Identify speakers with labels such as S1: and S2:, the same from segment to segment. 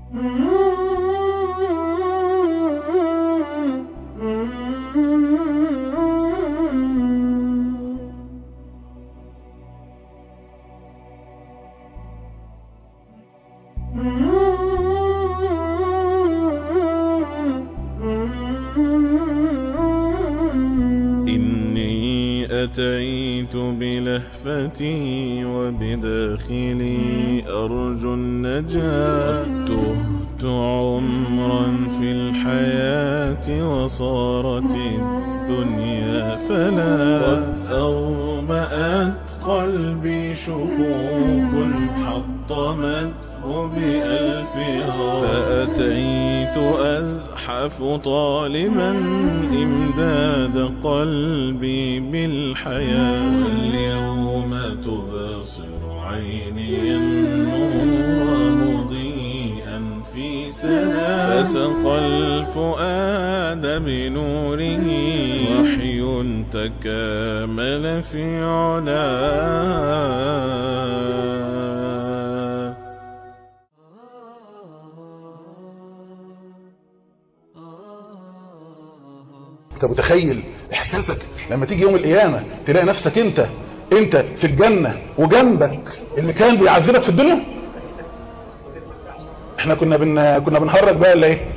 S1: إني أتيت بلهفتي وبداخلي أرجو النجاة تهت عمرا في الحياة وصارت الدنيا فلا قد أغمأت قلبي شكوك حطمته بألفها فأتيت أزحف طالبا إمداد قلبي بالحياة اليوم تبصر عيني النور مضيئا في سنة فسقى الفؤاد بنوره وحي تكامل في علاه
S2: انت متخيل احساسك لما تيجي يوم القيامة تلاقي نفسك انت انت في الجنة وجنبك اللي كان بيعذبك في الدنيا احنا كنا بن... كنا بنهرج بقى ولا ايه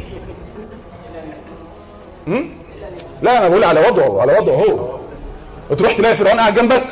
S2: م? لا انا بقول على وضعه على وضعه هو وتروح تلاقي فرعون قاعد جنبك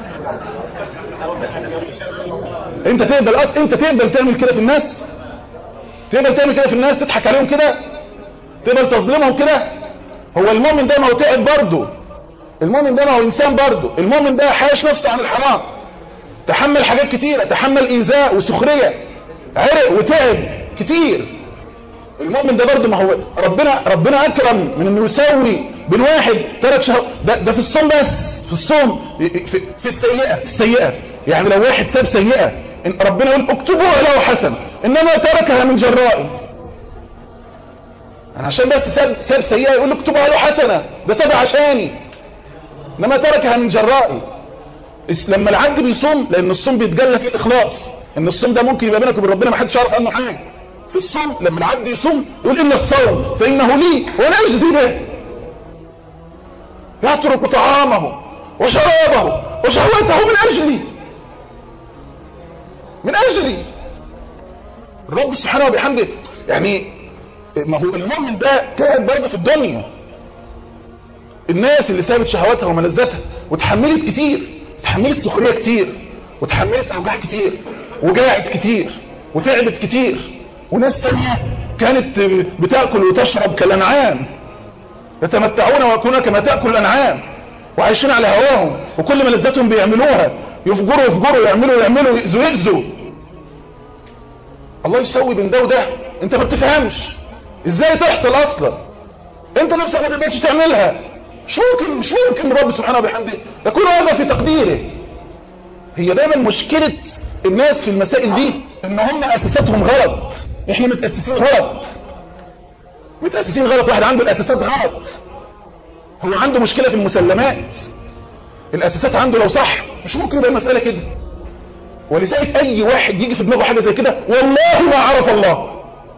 S2: انت تقبل اصلا انت تقبل تعمل كده في الناس تقبل تعمل كده في الناس تضحك عليهم كده تقبل تظلمهم كده هو المؤمن ده ما هو تعب برضه المؤمن ده ما هو انسان برضه المؤمن ده حاش نفسه عن الحرام تحمل حاجات كتيرة تحمل ايذاء وسخرية عرق وتعب كتير المؤمن ده برضه ما هو ربنا ربنا اكرم من انه يساوي بين واحد ترك شهر ده, ده في الصوم بس في الصوم في, في السيئة السيئة يعني لو واحد ساب سيئة إن ربنا يقول اكتبوها له حسنة انما تركها من جرائه أنا عشان بس ساب, ساب سيئة يقول له اكتبها له حسنة ده ساب عشاني انما تركها من جرائي لما العبد بيصوم لان الصوم بيتجلى فيه الاخلاص ان الصوم ده ممكن يبقى بينك وبين ربنا ما حدش يعرف عنه حاجه في الصوم لما العبد يصوم يقول ان الصوم فانه لي وانا اجزي به يترك طعامه وشرابه وشهوته من اجلي من اجلي الرب سبحانه وبحمده يعني ما هو المؤمن ده كان برضه في الدنيا الناس اللي سابت شهواتها وملذاتها وتحملت كتير تحملت سخريه كتير وتحملت اوجاع كتير وجاعت كتير وتعبت كتير وناس تانية كانت بتاكل وتشرب كالانعام يتمتعون ويكونون كما تاكل الانعام وعايشين على هواهم وكل ملذاتهم بيعملوها يفجروا يفجروا يعملوا يعملوا يأذوا يأذوا الله يسوي بين ده وده انت ما بتفهمش ازاي تحصل اصلا انت نفسك ما تقدرش تعملها مش ممكن مش ممكن رب سبحانه وبحمده يكون هذا في تقديره هي دايما مشكلة الناس في المسائل دي ان هم اساساتهم غلط احنا متأسسين غلط متأسسين غلط واحد عنده الاساسات غلط هو عنده مشكلة في المسلمات الاساسات عنده لو صح مش ممكن يبقى المسألة كده ولذلك اي واحد يجي في دماغه حاجة زي كده والله ما عرف الله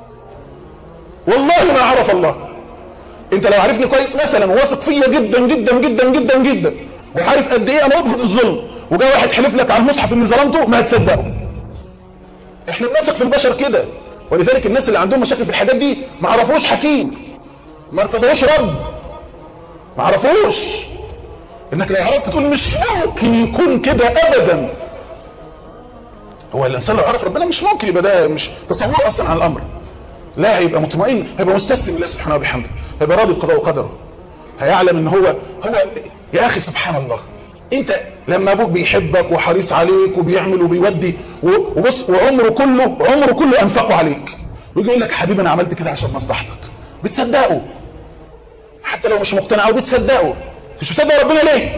S2: والله ما عرف الله انت لو عارفني كويس مثلا واثق فيا جدا جدا جدا جدا جدا وعارف قد ايه انا ابغض الظلم وجاء واحد حلف لك على المصحف اني ظلمته ما هتصدقه احنا بنثق في البشر كده ولذلك الناس اللي عندهم مشاكل في الحاجات دي ما عرفوش حكيم ما ارتضوش رب ما عرفوش انك لو عرفت تقول مش ممكن يكون كده ابدا هو الانسان لو عرف ربنا مش ممكن يبقى ده مش تصور اصلا عن الامر لا هيبقى مطمئن هيبقى مستسلم لله سبحانه وبحمده هيبقى راضي بقضاء وقدره هيعلم ان هو هو يا اخي سبحان الله انت لما ابوك بيحبك وحريص عليك وبيعمل وبيودي وبص وعمره كله عمره كله انفقه عليك ويجي يقول لك حبيبي انا عملت كده عشان مصلحتك بتصدقه حتى لو مش مقتنع او بتصدقه مش مصدق ربنا ليه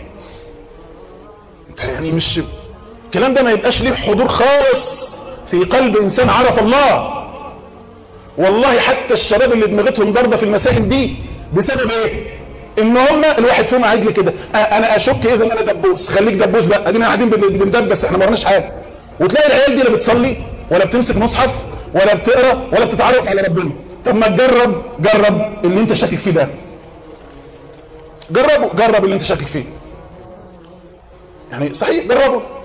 S2: انت يعني مش الكلام ده ما يبقاش ليه حضور خالص في قلب انسان عرف الله والله حتى الشباب اللي دماغتهم ضربه في المسائل دي بسبب ايه ان هم الواحد فيهم عاجل كده انا اشك اذا انا دبوس خليك دبوس بقى ادينا قاعدين بندبس احنا ما ورناش حاجه وتلاقي العيال دي لا بتصلي ولا بتمسك مصحف ولا بتقرا ولا بتتعرف على ربنا طب ما تجرب جرب اللي انت شاكك فيه ده جربه جرب اللي انت شاكك فيه يعني صحيح جربه